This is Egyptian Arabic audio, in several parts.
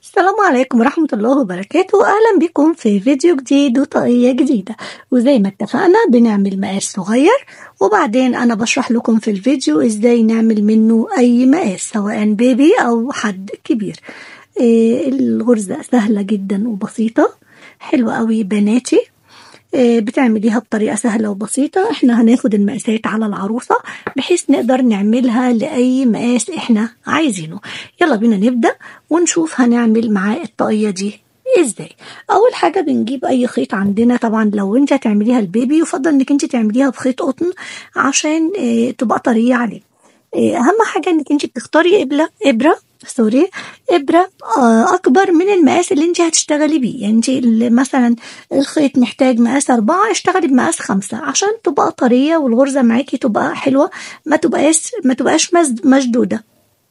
السلام عليكم ورحمة الله وبركاته أهلا بكم في فيديو جديد وطاقية جديدة وزي ما اتفقنا بنعمل مقاس صغير وبعدين أنا بشرح لكم في الفيديو إزاي نعمل منه أي مقاس سواء بيبي أو حد كبير إيه الغرزة سهلة جدا وبسيطة حلوة قوي بناتي إيه بتعمليها بطريقة سهلة وبسيطة احنا هناخد المقاسات على العروسة بحيث نقدر نعملها لأي مقاس احنا عايزينه يلا بينا نبدأ ونشوف هنعمل معاه الطاقية دي ازاي اول حاجة بنجيب اي خيط عندنا طبعا لو انت هتعمليها البيبي يفضل انك انت تعمليها بخيط قطن عشان اه تبقى طرية عليه اه اهم حاجة انك انت تختاري ابرة ابرة سوري ابره اكبر من المقاس اللي انت هتشتغلي بيه يعني انت مثلا الخيط محتاج مقاس أربعة اشتغلي بمقاس خمسة عشان تبقى طريه والغرزه معاكي تبقى حلوه ما تبقاش ما تبقاش مشدوده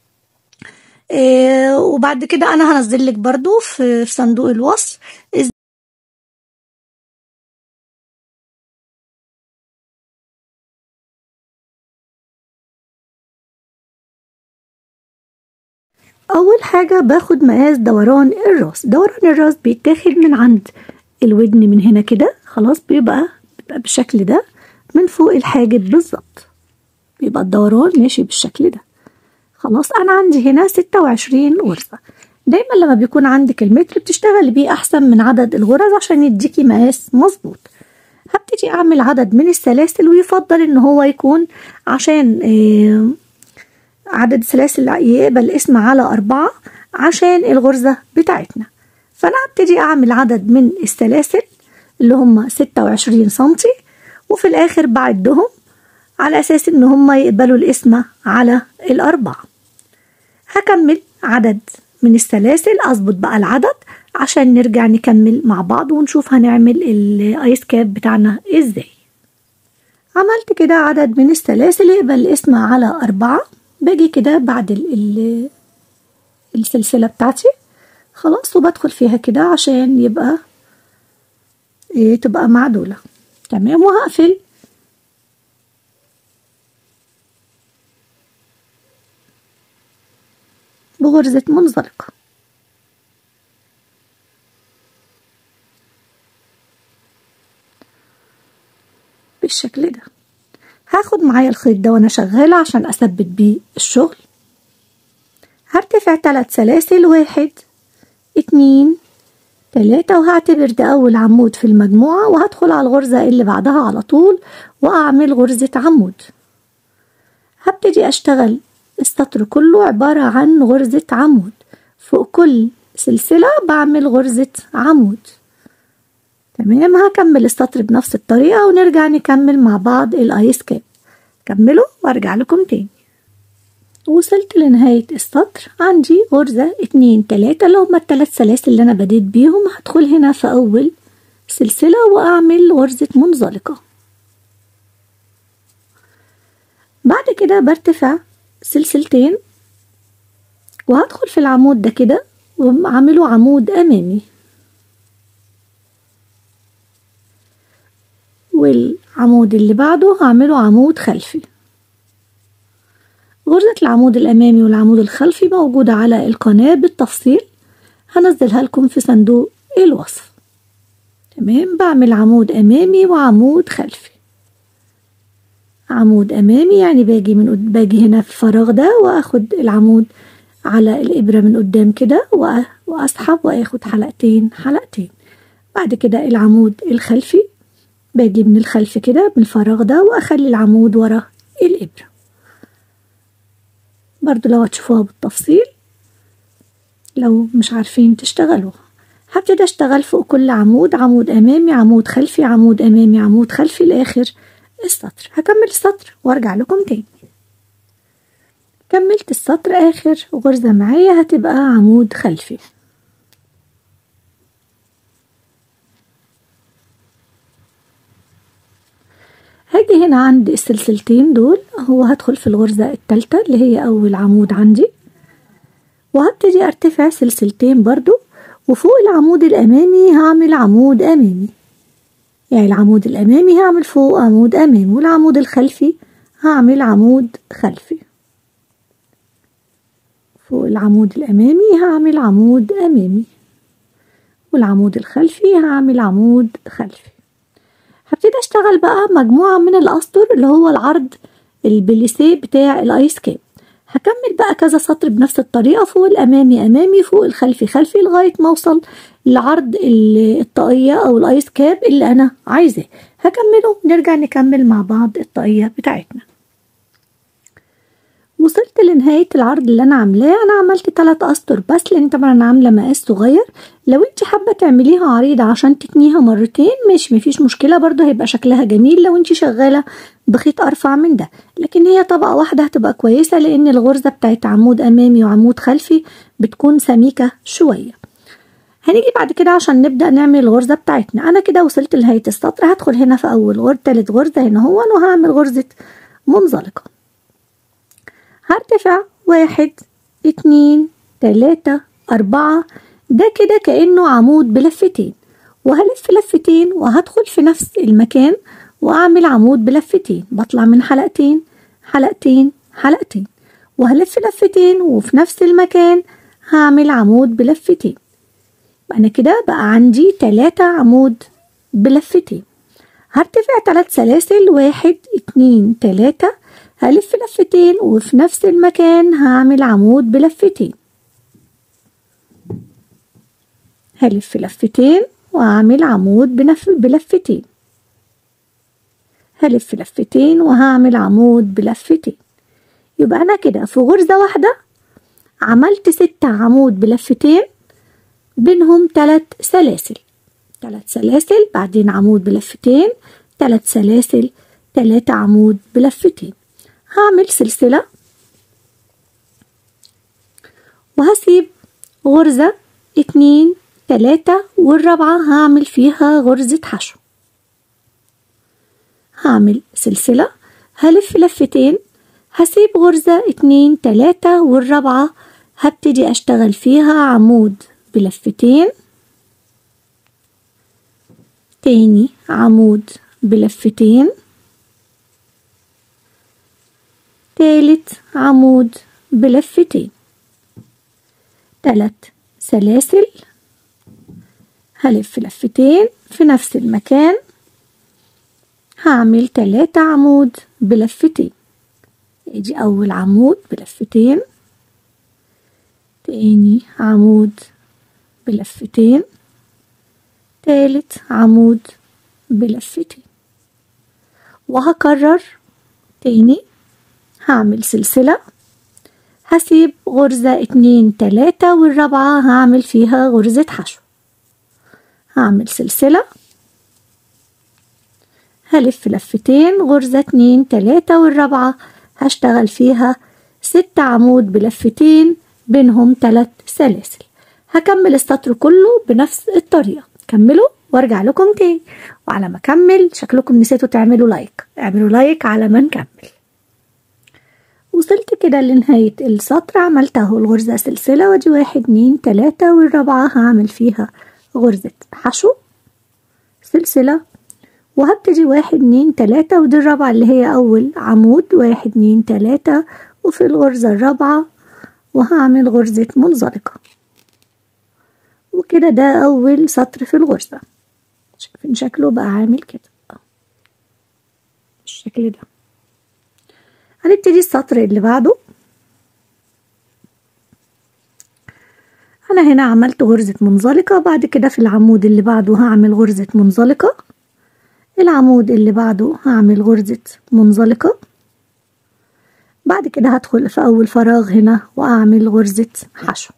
إيه وبعد كده انا هنزل لك برضو في صندوق الوصف أول حاجة باخد مقاس دوران الراس دوران الراس بيتاخد من عند الودن من هنا كده خلاص بيبقى بيبقى بالشكل ده من فوق الحاجب بالظبط بيبقى الدوران ماشي بالشكل ده خلاص أنا عندي هنا ستة وعشرين غرزة دايما لما بيكون عندك المتر بتشتغلي بيه أحسن من عدد الغرز عشان يديكي مقاس مظبوط هبتدي أعمل عدد من السلاسل ويفضل إن هو يكون عشان إيه عدد السلاسل يقبل الاسم على أربعة عشان الغرزة بتاعتنا فأنا هبتدي أعمل عدد من السلاسل اللي هم ستة وعشرين سنتي وفي الآخر بعدهم على أساس إن هم يقبلوا الاسم على الأربعة هكمل عدد من السلاسل أظبط بقى العدد عشان نرجع نكمل مع بعض ونشوف هنعمل الآيس كاب بتاعنا إزاي عملت كده عدد من السلاسل يقبل الاسم على أربعة باجي كده بعد ال ال السلسلة بتاعتي خلاص وبدخل فيها كده عشان يبقى ايه تبقى معدولة تمام وهقفل بغرزة منزلقة بالشكل ده هاخد معايا الخيط ده وانا شغالة عشان اثبت بيه الشغل هرتفع تلات سلاسل واحد اتنين تلاتة وهعتبر ده اول عمود في المجموعة وهدخل على الغرزة اللي بعدها على طول واعمل غرزة عمود هبتدي اشتغل السطر كله عبارة عن غرزة عمود فوق كل سلسلة بعمل غرزة عمود تمام هكمل السطر بنفس الطريقة ونرجع نكمل مع بعض الايس كاب كملوا وارجع لكم تاني وصلت لنهاية السطر عندي غرزة اتنين تلاتة اللي هما التلات سلاسل اللي انا بديت بيهم هدخل هنا في اول سلسلة واعمل غرزة منزلقة بعد كده برتفع سلسلتين وهدخل في العمود ده كده واعمله عمود امامي والعمود اللي بعده هعمله عمود خلفي غرزة العمود الأمامي والعمود الخلفي موجودة على القناة بالتفصيل هنزلها لكم في صندوق الوصف تمام بعمل عمود أمامي وعمود خلفي عمود أمامي يعني باجي من باجي هنا في الفراغ ده وآخد العمود على الإبرة من قدام كده وأسحب وآخد حلقتين حلقتين بعد كده العمود الخلفي باجي من الخلف كده من الفراغ ده واخلي العمود ورا الابره برضو لو هتشوفوها بالتفصيل لو مش عارفين تشتغلوها هبتدي اشتغل فوق كل عمود عمود امامي عمود خلفي عمود امامي عمود خلفي لاخر السطر هكمل السطر وارجع لكم تاني كملت السطر اخر غرزة معايا هتبقى عمود خلفي هاجي هنا عند السلسلتين دول هو هدخل في الغرزة التالتة اللي هي أول عمود عندي وهبتدي أرتفع سلسلتين برضو وفوق العمود الأمامي هعمل عمود أمامي يعني العمود الأمامي هعمل فوق عمود أمامي والعمود الخلفي هعمل عمود خلفي فوق العمود الأمامي هعمل عمود أمامي والعمود الخلفي هعمل عمود خلفي هبتدي اشتغل بقى مجموعة من الأسطر اللي هو العرض البليسيه بتاع الآيس كاب هكمل بقى كذا سطر بنفس الطريقة فوق الأمامي أمامي فوق الخلفي خلفي لغاية ما أوصل لعرض الطاقية أو الآيس كاب اللي أنا عايزاه هكمله نرجع نكمل مع بعض الطاقية بتاعتنا وصلت لنهاية العرض اللي أنا عاملاه أنا عملت تلات أسطر بس لأن طبعا أنا عاملة مقاس صغير لو انت حابة تعمليها عريضة عشان تتنيها مرتين ماشي مفيش مشكلة برضه هيبقى شكلها جميل لو انت شغالة بخيط أرفع من ده لكن هي طبقة واحدة هتبقى كويسة لأن الغرزة بتاعت عمود أمامي وعمود خلفي بتكون سميكة شوية هنيجي بعد كده عشان نبدأ نعمل الغرزة بتاعتنا أنا كده وصلت لنهاية السطر هدخل هنا في أول غرزة تالت غرزة هنا هو وهعمل غرزة منزلقة هرتفع واحد اتنين تلاتة أربعة ده كده كأنه عمود بلفتين وهلف لفتين وهدخل في نفس المكان وأعمل عمود بلفتين بطلع من حلقتين حلقتين حلقتين وهلف لفتين وفي نفس المكان هعمل عمود بلفتين أنا كده بقى عندي تلاتة عمود بلفتين هرتفع تلات سلاسل واحد اتنين تلاتة هلف لفتين وفي نفس المكان هعمل عمود بلفتين هلف لفتين وهعمل عمود بنف بلفتين هلف لفتين وهعمل عمود بلفتين يبقى أنا كده في غرزة واحدة عملت ستة عمود بلفتين بينهم تلات سلاسل تلات سلاسل بعدين عمود بلفتين تلات سلاسل تلاتة عمود بلفتين هعمل سلسلة وهسيب غرزة اتنين تلاتة والرابعة هعمل فيها غرزة حشو هعمل سلسلة هلف لفتين هسيب غرزة اتنين تلاتة والرابعة هبتدي أشتغل فيها عمود بلفتين تاني عمود بلفتين تالت عمود بلفتين تلات سلاسل هلف لفتين في نفس المكان هعمل تلاتة عمود بلفتين ادي اول عمود بلفتين تاني عمود بلفتين تالت عمود بلفتين وهكرر تاني هعمل سلسلة هسيب غرزة اتنين تلاتة والرابعة هعمل فيها غرزة حشو هعمل سلسلة هلف لفتين غرزة اتنين تلاتة والرابعة هشتغل فيها ست عمود بلفتين بينهم تلات سلاسل هكمل السطر كله بنفس الطريقة كملوا وارجع لكم تاني وعلى ما اكمل شكلكم نسيتوا تعملوا لايك اعملوا لايك على ما نكمل وصلت كده لنهاية السطر عملت اهو الغرزة سلسلة وادي واحد اتنين تلاتة والرابعة هعمل فيها غرزة حشو سلسلة وهبتدي واحد اتنين تلاتة ودي الرابعة اللي هي أول عمود واحد اتنين تلاتة وفي الغرزة الرابعة وهعمل غرزة منزلقة وكده ده أول سطر في الغرزة شايفين شكله بقى عامل كده بالشكل ده هنبتدي السطر اللي بعده أنا هنا عملت غرزة منزلقة بعد كده في العمود اللي بعده هعمل غرزة منزلقة العمود اللي بعده هعمل غرزة منزلقة بعد كده هدخل في أول فراغ هنا وأعمل غرزة حشو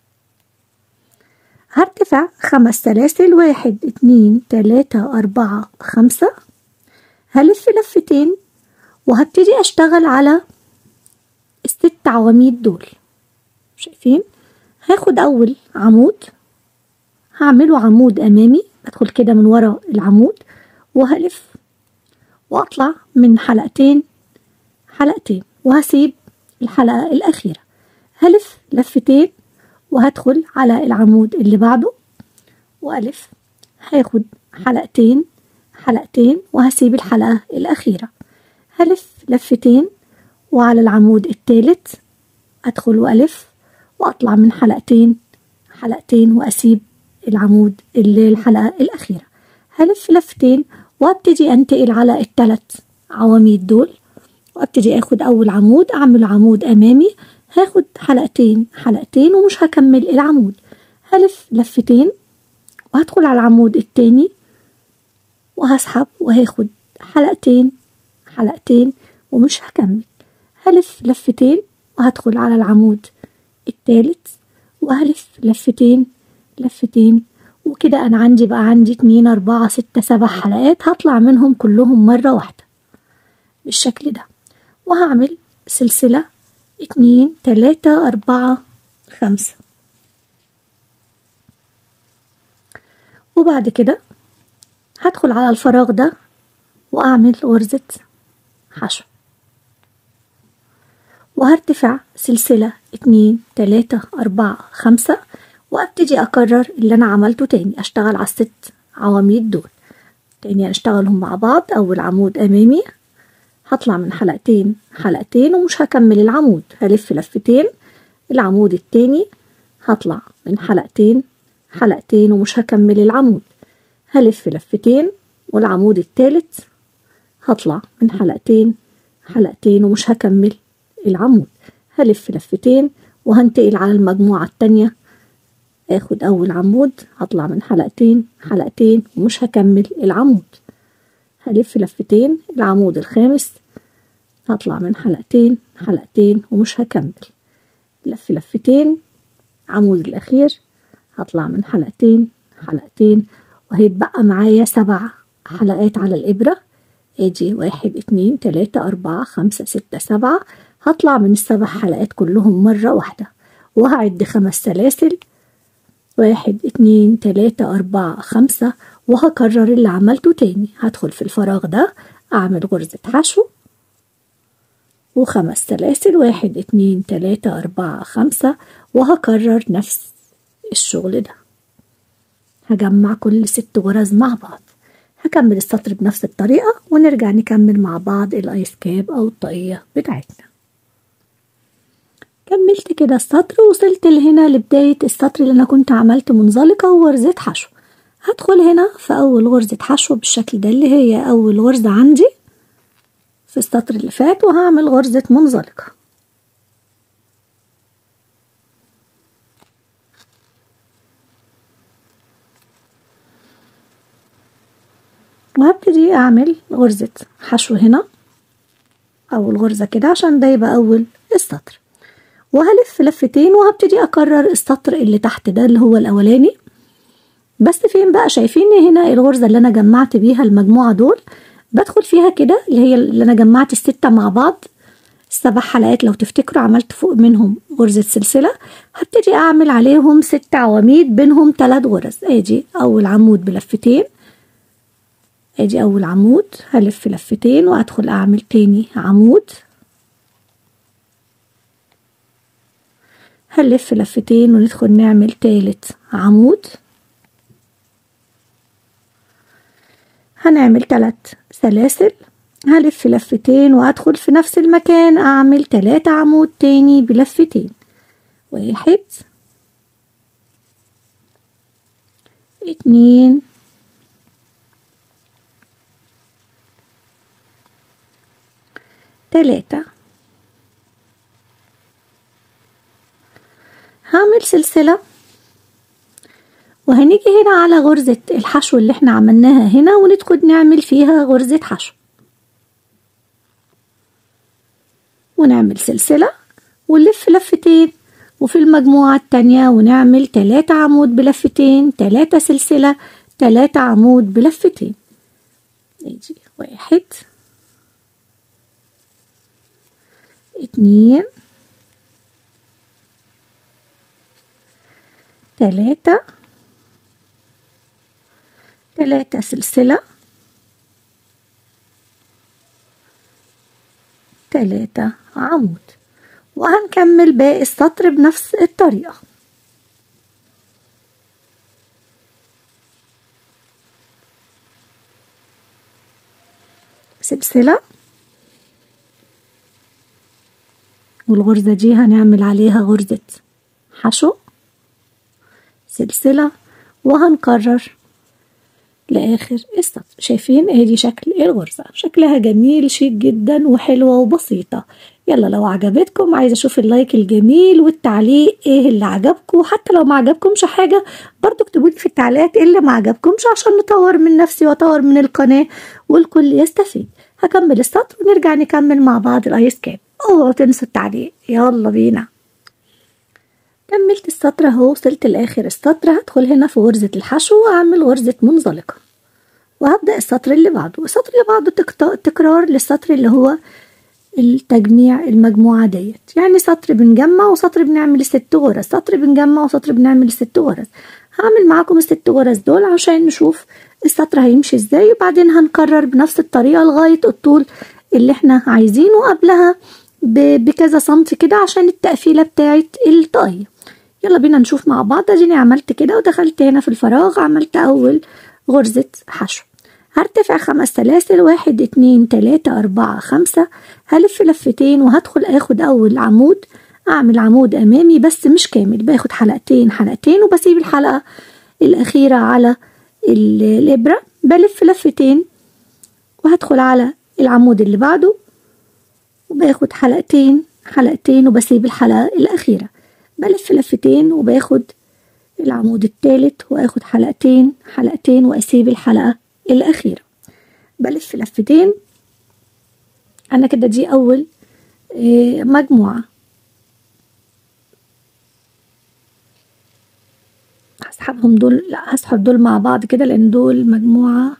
هرتفع خمس سلاسل واحد اتنين تلاتة أربعة خمسة هلف لفتين وهبتدي أشتغل على الست عواميد دول شايفين هاخد أول عمود هعمله عمود أمامي أدخل كده من ورا العمود وهلف وأطلع من حلقتين حلقتين وهسيب الحلقة الأخيرة هلف لفتين وهدخل على العمود اللي بعده وألف هاخد حلقتين حلقتين وهسيب الحلقة الأخيرة هلف لفتين وعلى العمود التالت أدخل وألف وأطلع من حلقتين حلقتين وأسيب العمود اللي الحلقة الأخيرة هلف لفتين وابتدي أنتقل على الثلاث عواميد دول وابتدي اخد اول عمود اعمل عمود امامي هاخد حلقتين حلقتين ومش هكمل العمود هلف لفتين وهدخل على العمود التاني وهسحب وهاخد حلقتين حلقتين ومش هكمل هلف لفتين وهدخل على العمود التالت وهلف لفتين لفتين وكده انا عندي بقى عندي اتنين اربعة ستة سبع حلقات هطلع منهم كلهم مرة واحدة بالشكل ده وهعمل سلسلة اتنين تلاتة أربعة خمسة وبعد كده هدخل على الفراغ ده وأعمل غرزة حشو وهرتفع سلسلة اتنين تلاتة أربعة خمسة وأبتدي أكرر اللي أنا عملته تاني أشتغل على الست عواميد دول تاني أشتغلهم مع بعض أول عمود أمامي هطلع من حلقتين حلقتين ومش هكمل العمود هلف لفتين العمود التاني هطلع من حلقتين حلقتين ومش هكمل العمود هلف لفتين والعمود التالت هطلع من حلقتين حلقتين ومش هكمل العمود هلف لفتين وهنتقل على المجموعة التانية اخد اول عمود هطلع من حلقتين حلقتين ومش هكمل العمود هلف لفتين العمود الخامس هطلع من حلقتين حلقتين ومش هكمل لف لفتين عمود الأخير هطلع من حلقتين حلقتين وهيتبقى معايا سبع حلقات على الإبرة ادي واحد اتنين تلاتة أربعة خمسة ستة سبعة هطلع من السبع حلقات كلهم مرة واحدة وهعد خمس سلاسل واحد اتنين تلاتة أربعة خمسة وهكرر اللي عملته تاني هدخل في الفراغ ده أعمل غرزة حشو وخمس سلاسل واحد اتنين تلاتة أربعة خمسة وهكرر نفس الشغل ده هجمع كل ست غرز مع بعض هكمل السطر بنفس الطريقة ونرجع نكمل مع بعض الآيس كاب أو الطاقية بتاعتنا كملت كده السطر وصلت لهنا لبداية السطر اللي أنا كنت عملت منزلقة وغرزة حشو هدخل هنا في أول غرزة حشو بالشكل ده اللي هي أول غرزة عندي في السطر اللي فات وهعمل غرزة منزلقة وهبتدي أعمل غرزة حشو هنا أول غرزة كده عشان ده يبقى أول السطر وهلف لفتين وهبتدي أكرر السطر اللي تحت ده اللي هو الأولاني بس فين بقى شايفين هنا الغرزة اللي أنا جمعت بيها المجموعة دول بدخل فيها كده اللي هي اللي أنا جمعت الستة مع بعض السبع حلقات لو تفتكروا عملت فوق منهم غرزة سلسلة هبتدي أعمل عليهم ست عواميد بينهم تلات غرز أدي أول عمود بلفتين أدي أول عمود هلف لفتين وأدخل أعمل تاني عمود هنلف لفتين وندخل نعمل تالت عمود هنعمل تلات سلاسل هلف لفتين وادخل في نفس المكان اعمل تلاتة عمود تاني بلفتين واحد اتنين تلاتة هعمل سلسلة وهنيجي هنا على غرزة الحشو اللي احنا عملناها هنا وندخل نعمل فيها غرزة حشو ونعمل سلسلة ونلف لفتين وفي المجموعة التانية ونعمل تلاتة عمود بلفتين تلاتة سلسلة تلاتة عمود بلفتين نيجي واحد اتنين تلاتة تلاتة سلسلة تلاتة عمود وهنكمل باقي السطر بنفس الطريقة سلسلة والغرزة دي هنعمل عليها غرزة حشو سلسلة وهنكرر لآخر السطر شايفين ادي شكل الغرزة شكلها جميل شيك جدا وحلوة وبسيطة يلا لو عجبتكم عايزة اشوف اللايك الجميل والتعليق ايه اللي عجبكم حتى لو ما عجبكمش حاجة برضو اكتبولي في التعليقات ايه اللي ما عجبكمش عشان نطور من نفسي واطور من القناة والكل يستفيد هكمل السطر ونرجع نكمل مع بعض الايس كاب اوعوا تنسوا التعليق يلا بينا كملت السطر اهو وصلت لاخر السطر هدخل هنا في غرزة الحشو واعمل غرزة منزلقة وهبدأ السطر اللي بعده السطر اللي بعده تكرار للسطر اللي هو التجميع المجموعة ديت يعني سطر بنجمع وسطر بنعمل ست غرز سطر بنجمع وسطر بنعمل ست غرز هعمل معاكم الست غرز دول عشان نشوف السطر هيمشي ازاي وبعدين هنكرر بنفس الطريقة لغاية الطول اللي احنا عايزينه قبلها بكذا سنتي كده عشان التقفيلة بتاعت الطاقية يلا بينا نشوف مع بعض اديني عملت كده ودخلت هنا في الفراغ عملت اول غرزة حشو هرتفع خمس سلاسل واحد اتنين تلاتة اربعة خمسة هلف لفتين وهدخل اخد اول عمود اعمل عمود امامي بس مش كامل باخد حلقتين حلقتين وبسيب الحلقة الاخيرة على الابرة بلف لفتين وهدخل على العمود اللي بعده وباخد حلقتين حلقتين وبسيب الحلقة الأخيرة بلف لفتين وباخد العمود التالت واخد حلقتين حلقتين واسيب الحلقة الأخيرة بلف لفتين أنا كده دي أول مجموعة هسحبهم دول لا هسحب دول مع بعض كده لأن دول مجموعة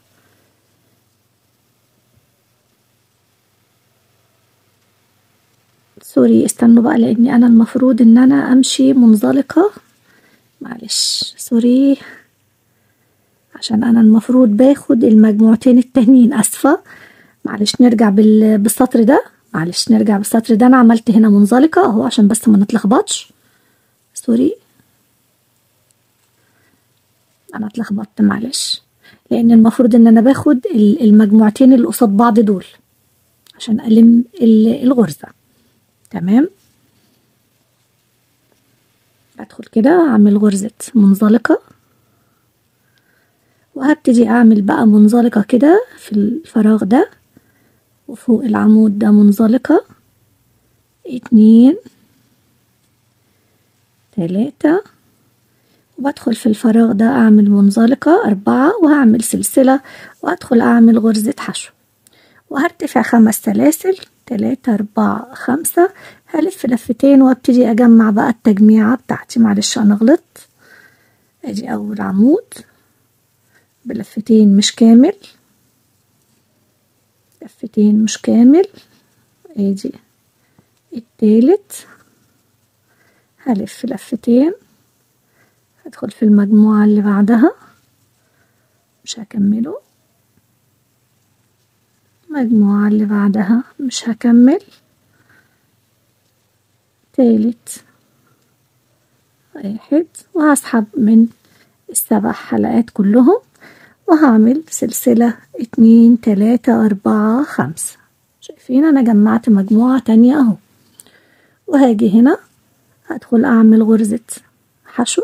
سوري استنوا بقى لاني انا المفروض ان انا امشي منزلقة معلش سوري عشان انا المفروض باخد المجموعتين التانيين اسفة معلش نرجع بالسطر ده معلش نرجع بالسطر ده انا عملت هنا منزلقة اهو عشان بس ما نتلخبطش سوري انا اتلخبطت معلش لان المفروض ان انا باخد المجموعتين اللي قصاد بعض دول عشان الم الغرزة تمام بدخل كده اعمل غرزة منزلقة وهبتدي اعمل بقى منزلقة كده في الفراغ ده وفوق العمود ده منزلقة اتنين تلاتة وبدخل في الفراغ ده اعمل منزلقة اربعة وهعمل سلسلة وادخل اعمل غرزة حشو وهرتفع خمس سلاسل تلاتة أربعة خمسة هلف لفتين وابتدي أجمع بقى التجميعة بتاعتي معلش أنا غلطت أدي أول عمود بلفتين مش كامل لفتين مش كامل أدي التالت هلف لفتين هدخل في المجموعة اللي بعدها مش هكمله المجموعة اللي بعدها مش هكمل تالت واحد وهسحب من السبع حلقات كلهم وهعمل سلسلة اتنين تلاتة أربعة خمسة شايفين أنا جمعت مجموعة تانية أهو وهاجي هنا هدخل أعمل غرزة حشو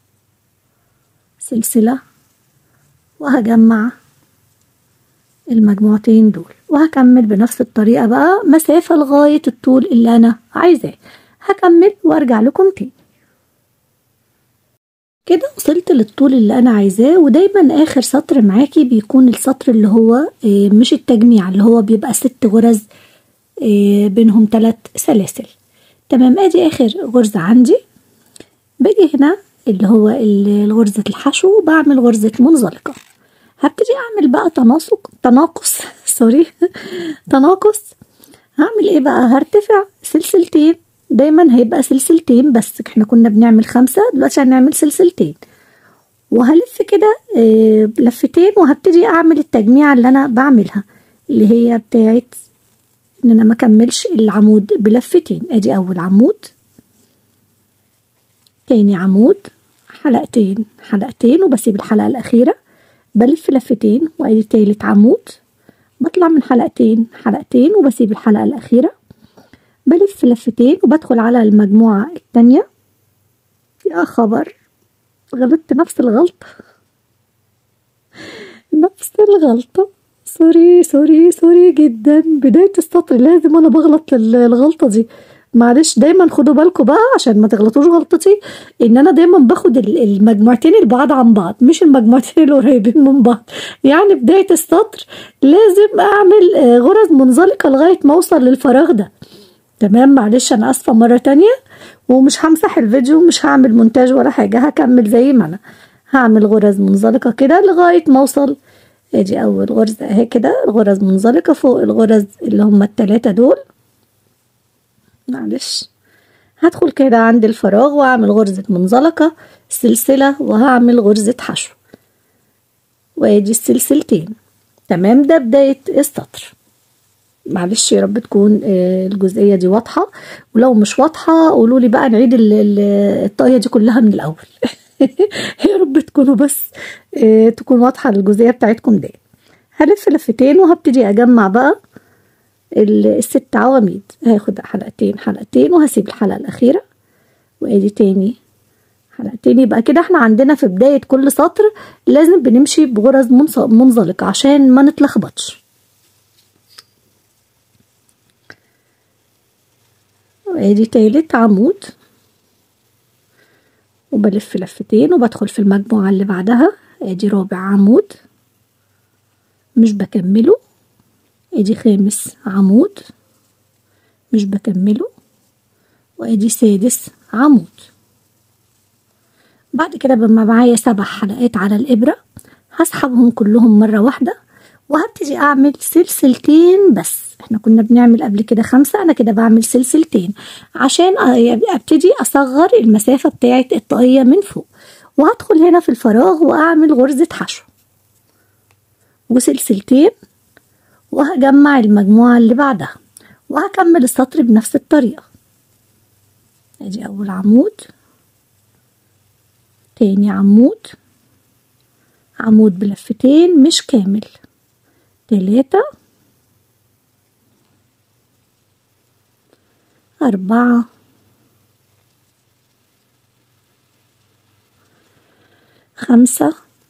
سلسلة وهجمع المجموعتين دول وهكمل بنفس الطريقة بقى مسافة لغاية الطول اللي أنا عايزاه هكمل وأرجع لكم تاني كده وصلت للطول اللي أنا عايزاه ودايما آخر سطر معاكي بيكون السطر اللي هو مش التجميع اللي هو بيبقى ست غرز بينهم تلات سلاسل تمام ادي آخر غرزة عندي باجي هنا اللي هو غرزة الحشو بعمل غرزة منزلقة هبتدي اعمل بقى تناسق تناقص سوري تناقص هعمل ايه بقى هرتفع سلسلتين دايما هيبقى سلسلتين بس احنا كنا بنعمل خمسة دلوقتي هنعمل سلسلتين وهلف كده اه لفتين وهبتدي اعمل التجميعة اللي انا بعملها اللي هي بتاعت ان انا مكملش العمود بلفتين ادي اول عمود تاني عمود حلقتين حلقتين وبسيب الحلقة الاخيرة بلف لفتين وادي تالت عمود بطلع من حلقتين حلقتين وبسيب الحلقة الأخيرة بلف لفتين وبدخل على المجموعة التانية يا خبر غلطت نفس الغلطة نفس الغلطة سوري سوري سوري جدا بداية السطر لازم أنا بغلط الغلطة دي معلش دايما خدوا بالكم بقى عشان ما تغلطوش غلطتي ان انا دايما باخد المجموعتين البعاد عن بعض مش المجموعتين القريبين من بعض يعني بداية السطر لازم اعمل غرز منزلقة لغاية ما اوصل للفراغ ده تمام معلش انا اسفة مرة تانية ومش همسح الفيديو مش هعمل مونتاج ولا حاجة هكمل زي ما انا هعمل غرز منزلقة كده لغاية ما اوصل ادي اول غرزة اهي كده الغرز منزلقة فوق الغرز اللي هما التلاتة دول معلش هدخل كده عند الفراغ واعمل غرزة منزلقة سلسلة وهعمل غرزة حشو وادي السلسلتين تمام ده بداية السطر معلش يا رب تكون الجزئية دي واضحة ولو مش واضحة قولوا لي بقى نعيد الطاقية دي كلها من الأول يا رب تكونوا بس تكون واضحة الجزئية بتاعتكم دي هلف لفتين وهبتدي أجمع بقى الست عواميد هاخد حلقتين حلقتين وهسيب الحلقة الأخيرة وادي تاني حلقتين يبقى كده احنا عندنا في بداية كل سطر لازم بنمشي بغرز منزلقة عشان ما نتلخبطش وادي تالت عمود وبلف لفتين وبدخل في المجموعة اللي بعدها ادي رابع عمود مش بكمله ادي خامس عمود مش بكمله وادي سادس عمود بعد كده بما معايا سبع حلقات على الابرة هسحبهم كلهم مرة واحدة وهبتدي اعمل سلسلتين بس احنا كنا بنعمل قبل كده خمسة انا كده بعمل سلسلتين عشان ابتدي اصغر المسافة بتاعة الطاقية من فوق وهدخل هنا في الفراغ واعمل غرزة حشو وسلسلتين وهجمع المجموعة اللي بعدها وهكمل السطر بنفس الطريقة ادي اول عمود تاني عمود عمود بلفتين مش كامل تلاتة أربعة خمسة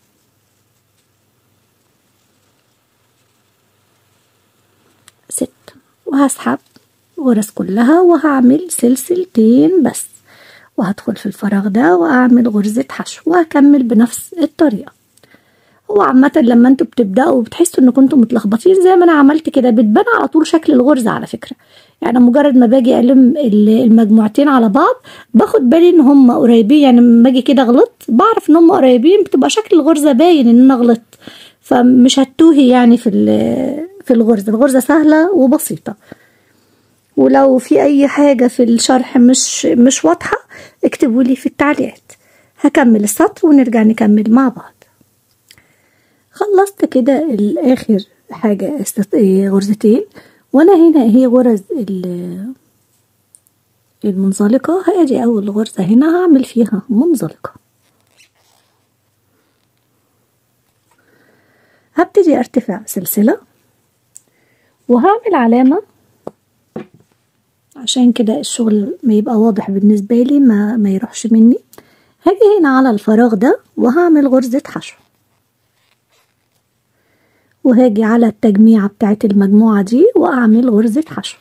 ستة وهسحب غرز كلها وهعمل سلسلتين بس وهدخل في الفراغ ده واعمل غرزة حشو وهكمل بنفس الطريقة هو عامة لما انتوا بتبدأوا بتحسوا ان كنتوا متلخبطين زي ما انا عملت كده بتبان على طول شكل الغرزة على فكرة يعني مجرد ما باجي الم المجموعتين على بعض باخد بالي ان هم قريبين يعني لما باجي كده غلطت بعرف ان هم قريبين بتبقى شكل الغرزة باين ان انا غلطت فمش هتوهي يعني في في الغرزة الغرزة سهلة وبسيطة ولو في اي حاجة في الشرح مش مش واضحة اكتبوا لي في التعليقات هكمل السطر ونرجع نكمل مع بعض خلصت كده الاخر حاجة غرزتين وانا هنا هي غرز المنزلقة هاجي اول غرزة هنا هعمل فيها منزلقة هبتدي ارتفع سلسلة وهعمل علامة عشان كده الشغل ما يبقى واضح بالنسبة لي ما, ما يروحش مني هاجي هنا على الفراغ ده وهعمل غرزة حشو وهاجي على التجميعة بتاعت المجموعة دي وأعمل غرزة حشو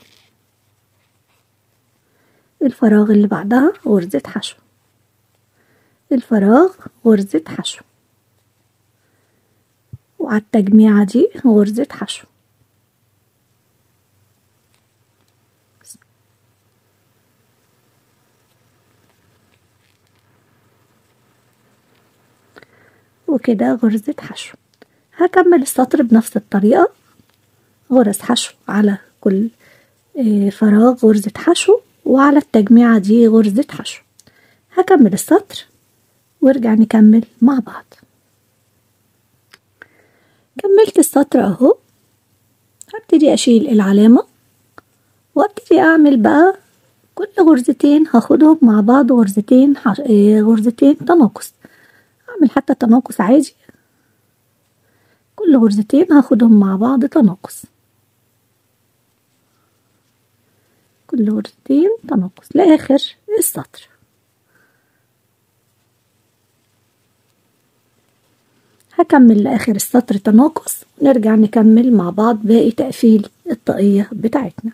الفراغ اللي بعدها غرزة حشو الفراغ غرزة حشو وعلى التجميعة دي غرزة حشو وكده غرزة حشو هكمل السطر بنفس الطريقة غرز حشو على كل فراغ غرزة حشو وعلى التجميعة دي غرزة حشو هكمل السطر وارجع نكمل مع بعض كملت السطر اهو هبتدي اشيل العلامة وابتدي اعمل بقى كل غرزتين هاخدهم مع بعض غرزتين حش... غرزتين تناقص اعمل حتى تناقص عادي كل غرزتين هاخدهم مع بعض تناقص كل غرزتين تناقص لاخر السطر هكمل لآخر السطر تناقص ونرجع نكمل مع بعض باقي تقفيل الطاقية بتاعتنا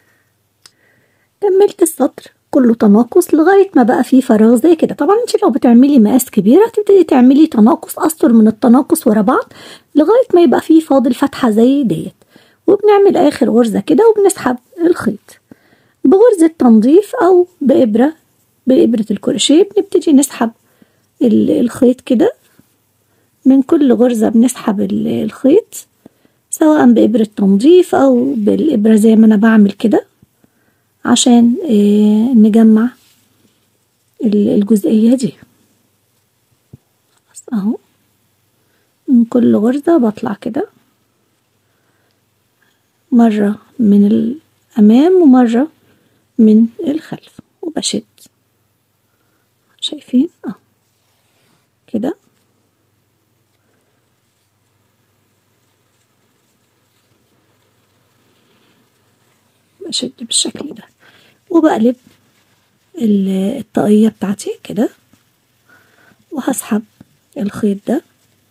كملت السطر كله تناقص لغاية ما بقى فيه فراغ زي كده طبعا انت لو بتعملي مقاس كبير هتبتدي تعملي تناقص أسطر من التناقص ورا بعض لغاية ما يبقى فيه فاضل فتحة زي ديت وبنعمل آخر غرزة كده وبنسحب الخيط بغرزة تنظيف أو بإبرة بإبرة الكروشيه بنبتدي نسحب الخيط كده من كل غرزة بنسحب الخيط سواء بإبرة تنظيف أو بالإبرة زي ما أنا بعمل كده عشان نجمع الجزئية دي بس أهو من كل غرزة بطلع كده مرة من الأمام ومرة من الخلف وبشد شايفين اه كده بشد بالشكل ده وبقلب الطاقية بتاعتي كده وهسحب الخيط ده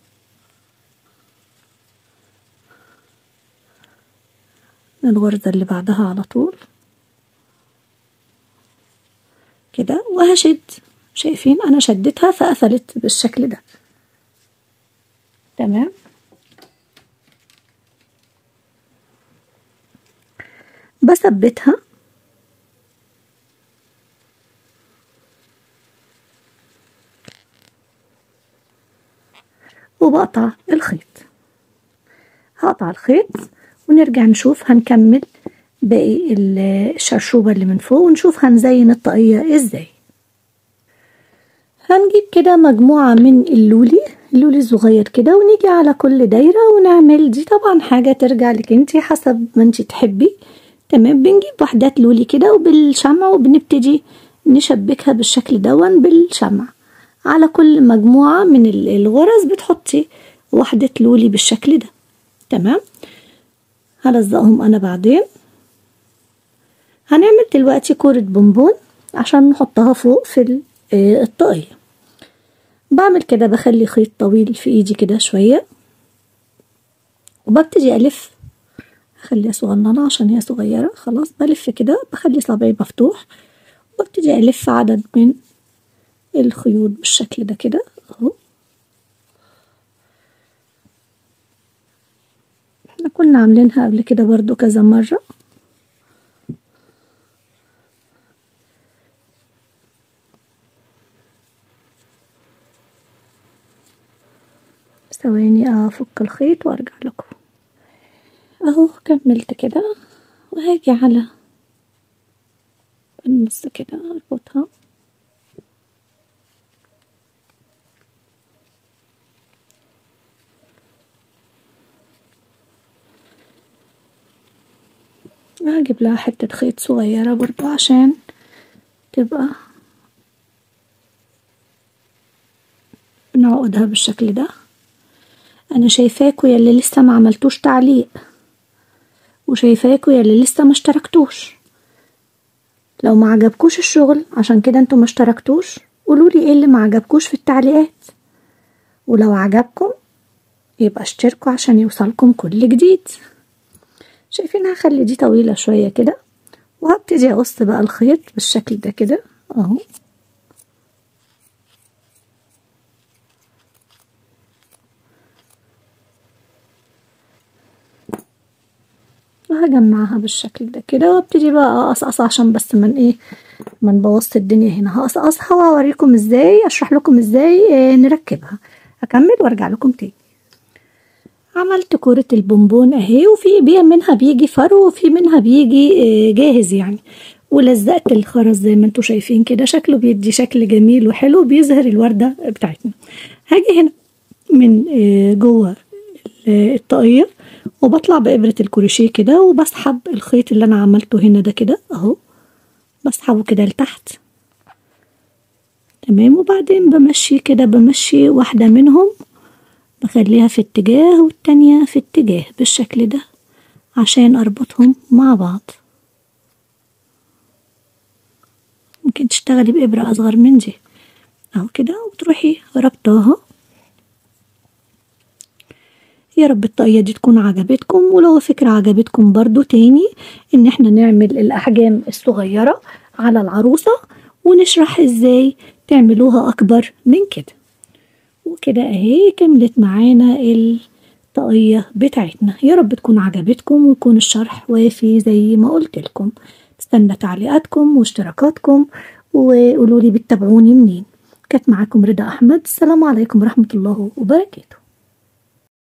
من الغرزة اللي بعدها على طول كده وهشد شايفين انا شدتها فقفلت بالشكل ده تمام بثبتها وبقطع الخيط هقطع الخيط ونرجع نشوف هنكمل باقي الشرشوبة اللي من فوق ونشوف هنزين الطاقية ازاي هنجيب كده مجموعة من اللولي اللولي الصغير كده ونيجي على كل دايرة ونعمل دي طبعا حاجة ترجع لك انتي حسب ما انتي تحبي تمام بنجيب وحدات لولي كده وبالشمع وبنبتدي نشبكها بالشكل دون بالشمع على كل مجموعة من الغرز بتحطي وحدة لولي بالشكل ده تمام هلزقهم انا بعدين هنعمل دلوقتي كورة بونبون عشان نحطها فوق في الطاقية بعمل كده بخلي خيط طويل في ايدي كده شوية وببتدي الف اخليها صغننة عشان هي صغيرة خلاص بلف كده بخلي صبعي مفتوح وابتدي الف عدد من الخيوط بالشكل ده كده اهو احنا كنا عاملينها قبل كده برضو كذا مرة ثواني افك الخيط وارجع لكم اهو كملت كده وهاجي على النص كده اربطها هجيب لها حتة خيط صغيرة برضو عشان تبقى نعقدها بالشكل ده انا شايفاكوا يلي لسه ما عملتوش تعليق وشايفاكوا يلي لسه ما اشتركتوش لو ما عجبكوش الشغل عشان كده انتوا ما اشتركتوش قولولي ايه اللي ما عجبكوش في التعليقات ولو عجبكم يبقى اشتركوا عشان يوصلكم كل جديد شايفين هخلي دي طويلة شوية كده وهبتدي اقص بقى الخيط بالشكل ده كده اهو وهجمعها بالشكل ده كده وابتدي بقى اقصقص عشان بس من ايه ما نبوظش الدنيا هنا هقصقصها واوريكم ازاي اشرح لكم ازاي اه نركبها هكمل وارجع لكم تاني عملت كورة البونبون اهي وفي بيه منها بيجي فرو وفي منها بيجي اه جاهز يعني ولزقت الخرز زي ما انتوا شايفين كده شكله بيدي شكل جميل وحلو بيظهر الوردة بتاعتنا هاجي هنا من اه جوه الطاقية وبطلع بإبرة الكروشيه كده وبسحب الخيط اللي أنا عملته هنا ده كده أهو بسحبه كده لتحت تمام وبعدين بمشي كده بمشي واحدة منهم بخليها في اتجاه والتانية في اتجاه بالشكل ده عشان أربطهم مع بعض ممكن تشتغلي بإبرة أصغر من دي أهو كده وتروحي ربطاها يا رب الطاقية دي تكون عجبتكم ولو فكرة عجبتكم برضو تاني ان احنا نعمل الاحجام الصغيرة على العروسة ونشرح ازاي تعملوها اكبر من كده وكده اهي كملت معانا الطاقية بتاعتنا يا رب تكون عجبتكم ويكون الشرح وافي زي ما قلت لكم استنى تعليقاتكم واشتراكاتكم وقولوا لي بتتابعوني منين كانت معاكم رضا احمد السلام عليكم ورحمة الله وبركاته